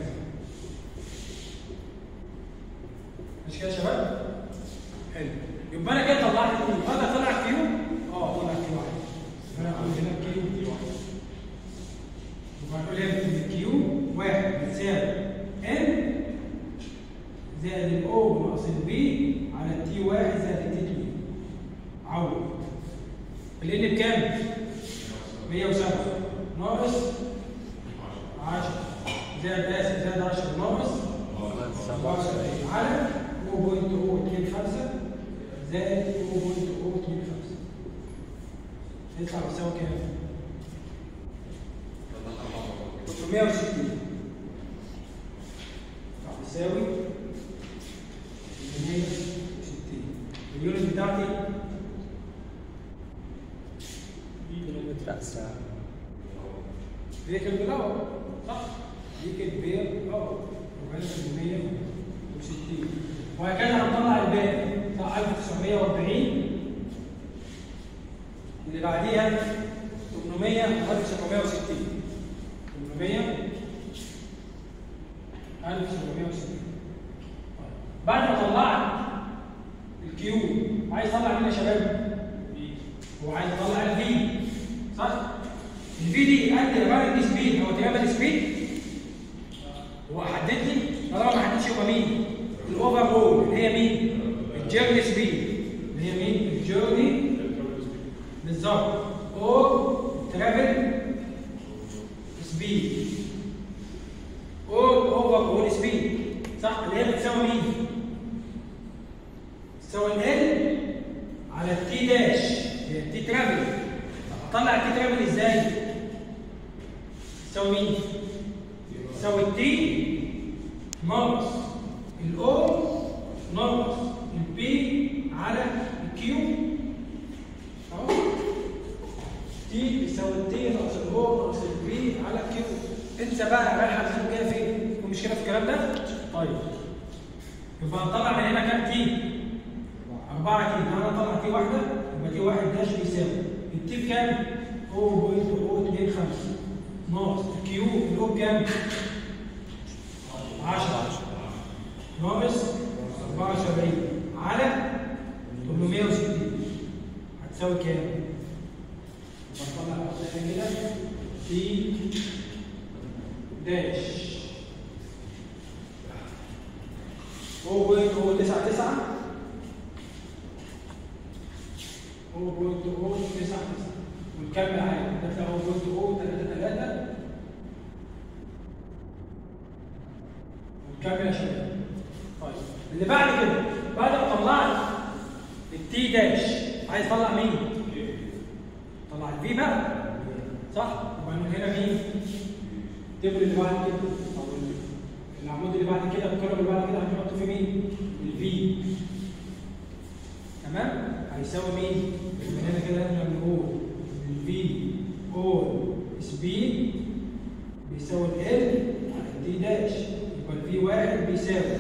مش كده يا شباب؟ حلو يبقى انا كده طلعت كيو هذا طلع كيو اه طلع كيو واحد انا اقول هنا كيو كيو واحد يبقى هنقول هنا ان كيو واحد بتساوي ان زائد الاو ناقص البي على التي واحد زائد التي 2 عوض الان بكام؟ 107 ناقص 10 زائد اسف زائد 10 ناقص 77 على 0.025 زائد 0.025 يطلع بيساوي كام؟ 360 يساوي 360 اليونت بتاعتي كيلومتر على الساعة فيكل بالاور صح؟ فيكل بير باور يبقى 360 وهكذا هنطلع الباقي بتاع 1940 اللي اللي بعديها 800 1760 800 1760 بعد ما طلعت الكيو عايز اطلع مين يا شباب؟ هو عايز يطلع الفي صح؟ الفي دي قد الرابط سبيد هو تقابل سبيد هو حدد لي طالما ما حددش يبقى مين؟ الاوفر اول اللي هي مين؟ الجيرني سبيد اللي هي مين؟ الجيرني بالظبط او ترافل سبيد او اوفر اول سبيد صح اللي هي بتساوي مين؟ تساوي ال على التي داش هي التي ترافل طب اطلع التي ترافل ازاي؟ تساوي مين؟ تساوي التي ناقص الاو ناقص البي على الكيو اهو تي بيساوي التي ناقص الاو ناقص البي على الكيو انسى بقى رايحه تاخد كده فين؟ في مشكله في الكلام ده؟ طيب يبقى هنطلع من هنا كام تي؟ 4 تي انا اطلع تي واحده يبقى تي واحد داش بيساوي التي بكام؟ 0.025 ناقص الكيو الاو بكام؟ 10 ناقص 74 على 860 هتساوي كام؟ بطلع قدامي كده تي داش هو هو 99 هو بوينت هو 99 ونكمل عادي ده تلاقي هو بوينت هو 33 ونكمل يا شباب طيب اللي بعد كده بعد ما طلعت التي داش عايز اطلع مين؟ طلع الفي بقى صح؟ يبقى من هنا مين؟ التبر اللي بعد كده او العمود اللي بعد كده الكرم اللي بعد كده هنحط فيه مين؟ الفي تمام؟ هيساوي مين؟ من هنا كده احنا بنقول الفي اول سبيد بيساوي ال على التي داش يبقى الفي واحد بيساوي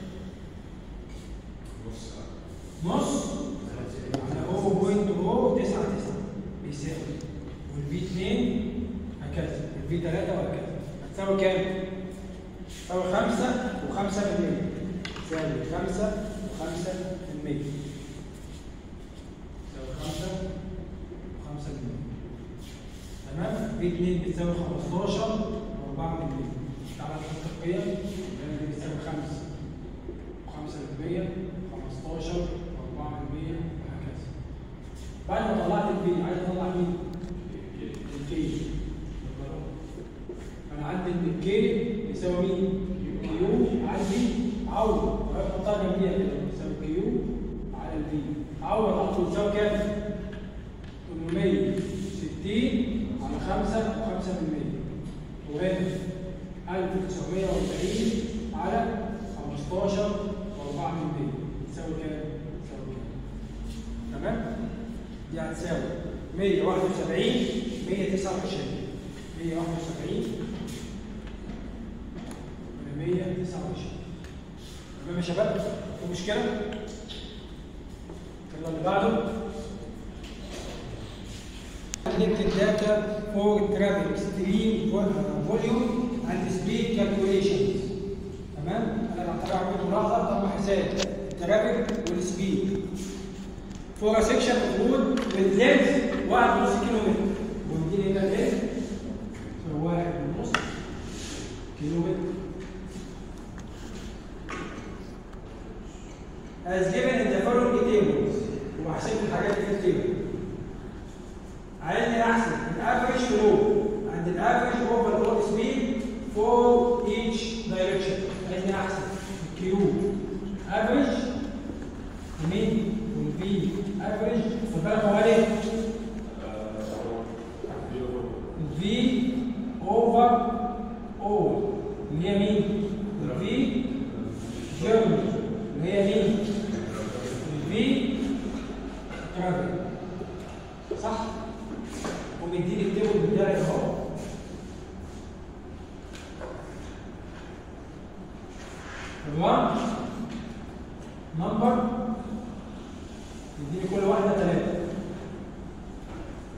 نص على 0.099 بيساوي والفي 2 هكذا الفي 3 وهكذا هتساوي كام؟ تساوي 5 و5% تساوي 5 و5% تساوي 5 و5% تمام؟ في 2 بتساوي 15 و4% تعالى نحط القيم يبقى دي بتساوي 5 و5% 15 و4% وهكذا بعد ما طلعت البي عايز اطلع مين؟ الكي انا عندي ان الكي يساوي مين؟ كيو على البي عوض احطها جنبيها كده يساوي كيو على البي عوض احط يساوي كام؟ 860 على 5 و5% وهنا 1940 على 15 و4% تساوي كام؟ تساوي كام؟ تمام؟ دي هتساوي 171 129 171 ولا 129 تمام يا شباب؟ في مشكلة؟ يلا اللي بعده collected data for traffic stream volume and speed calculations تمام انا بعتبر عمليه ملاحظه طبعا حساب الترافيك والسبيد for a section of road with length 1.5 كيلو متر ونديني هنا length هو 1.5 كيلو متر as given in the following tables وهحسب الحاجات اللي في التيبل عايزني احسب الافريج فلو عند الافريج اوفر اول سبيد for each direction عايزني احسب الكيو افريج يمين والبي افريج خد بالك هو ايه؟ الفي اوفر اول اللي هي مين؟ الفي جيرمي اللي هي مين؟ الفي ترافل صح؟ ومديني التيبل بتاعي اهو الوان نمبر يديني كل واحده ثلاثه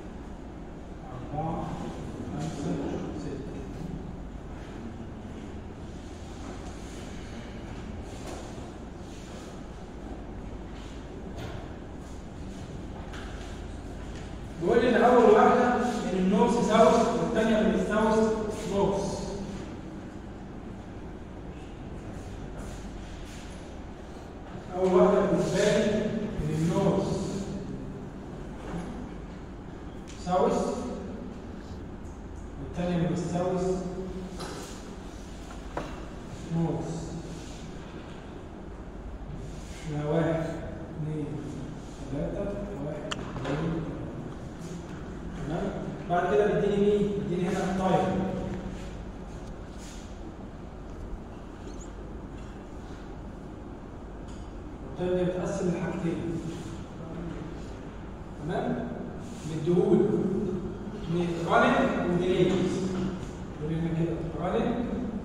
الساوث والثانيه من الساوث نورث اول واحده بالنسبه لي من النورث ساوث والثانيه من الساوث نورث يبقى واحد اثنين ثلاثة واحد اثنين تمام بعد كده بيديني مين؟ بيديني هنا التايم التايم بيتقسم لحاجتين تمام؟ مديهول راننج وديليز يقول لنا كده راننج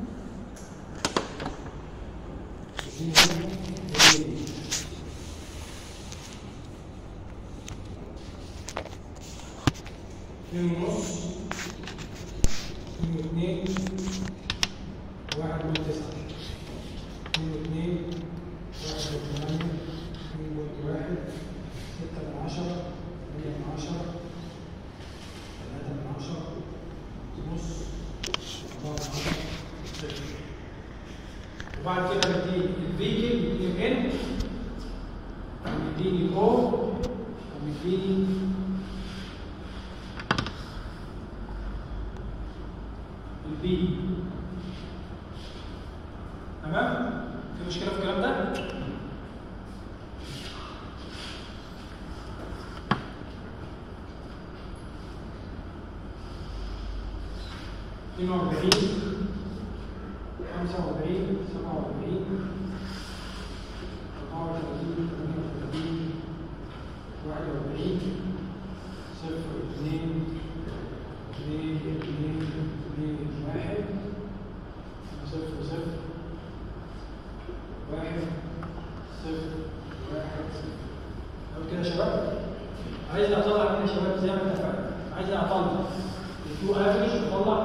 اثنين ونص اثنين واثنين واحد من تسعة اثنين واثنين واحد من ثمانية اثنين من واحد ستة من عشرة ثمانية من عشرة ثلاثة من عشرة نص أربعة من عشرة صفر وبعد كده بدي الفيكل بديني ان ومديني او ومديني البي تمام في مشكله في الكلام ده اتنين وأربعين خمسة وأربعين سبعة وأربعين أربعة وثلاثين ثمانية وثلاثين واحد وأربعين صفر اثنين اثنين اثنين اثنين واحد صفر صفر واحد صفر واحد صفر أو كده يا شباب عايز اطلع مين يا شباب زي ما اتفقنا عايز اطلع التو افريج واطلع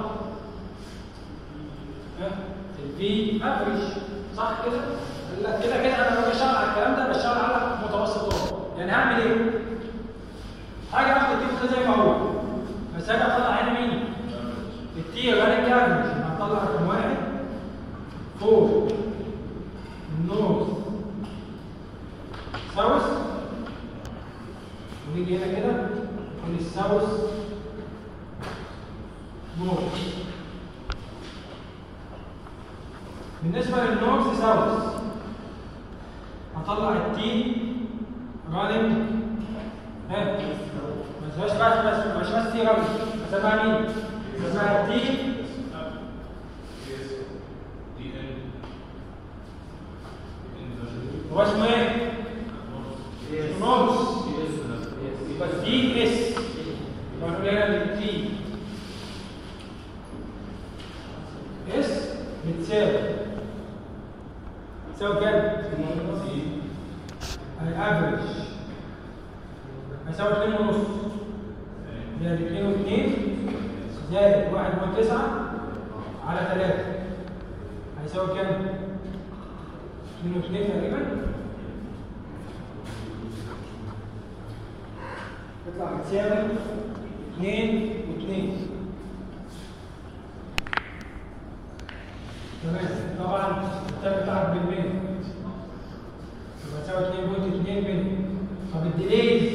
البي افريج صح كده؟ لا كده كده انا لما بشتغل على الكلام ده بشتغل على متوسطات يعني هعمل ايه؟ حاجه اخد التيب ده زي ما هو بس اجي اطلع هنا مين؟ التي غير الافريج هطلع رقم واحد فوق النورث ساوث ونيجي هنا كده من الساوث نورث بالنسبة للنورث ساوث هطلع التي راننج ها ما تبقاش بس بس ما تبقاش بس تي راننج اسمها مين؟ اسمها التي هو اسمه ايه؟ نورث يبقى تي اس يبقى نقول هنا التي اس بتساوي تساوي كام؟ الافريج هيساوي 2 ونص زائد 2 و2 زائد 1.9 على 3 هيساوي كام؟ 2 و2 تقريبا يطلع بتساوي 2 و2 تمام طبعا التايم بتاعك بالملي يبقى تساوي 2.2 ملي طب الديليز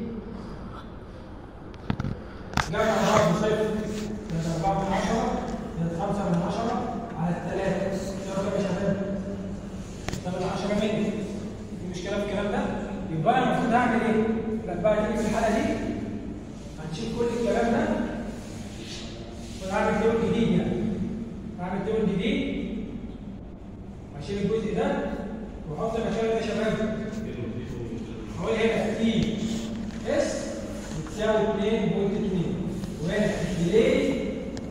جمع بعض بصفر زائد 4 من 10 زائد 5 من 10 على الثلاثة تساوي كام يا شباب؟ تساوي 10 ملي في مشكلة في الكلام ده؟ يبقى انا المفروض هعمل ايه؟ لا بقى تيجي في الحالة دي هنشيل كل الكلام ده ونعمل تيبل جديد يعني هعمل تيبل جديد هشيل الجزء ده واحط المشاكل ده يا شباب هقول هنا تي اس بتساوي 2.2 وهنا ديلي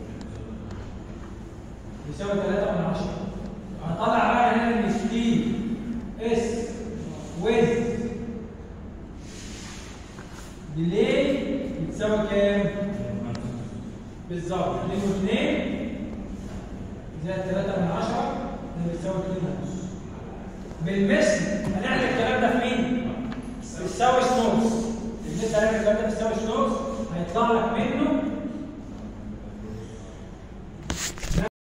بيساوي 3 من 10 هطلع بقى هنا ان تي اس ويز ديلي بتساوي كام؟ بالظبط 2 و2 زائد 3 من 10 ده بيساوي 2 ونص بالمثل هنعمل الكلام ده في مين؟ في الساوث نورث بالمثل هنعمل الكلام ده في الساوث نورث هيطلع لك منه